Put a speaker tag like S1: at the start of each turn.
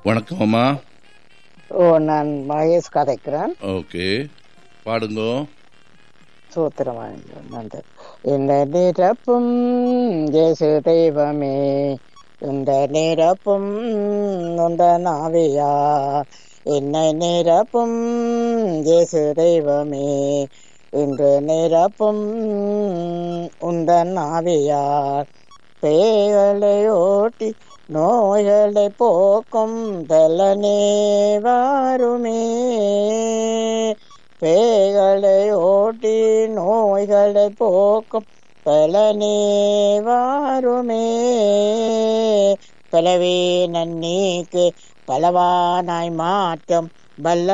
S1: வணக்கம் அம்மா
S2: ஓ நான் மகேஷ் கதைக்கிறேன்
S1: ஓகே பாடுங்கோ
S2: சூத்திரமாக நன்றி இந்த நிரப்பும் இயேசு தெய்வமே இந்த நிரப்பும் உந்த நாவியா என்னை நிரப்பும் இயேசு தெய்வமே இன்று நிரப்பும் உந்த நாவியார் பேய்களை ஓட்டி நோய்களை போக்கும் தலனே வாருமே பேய்களை ஓட்டி நோய்களை போக்கும் பலனே வாருமே பலவே நன்னீக்கு பலவானாய் மாற்றம் வல்ல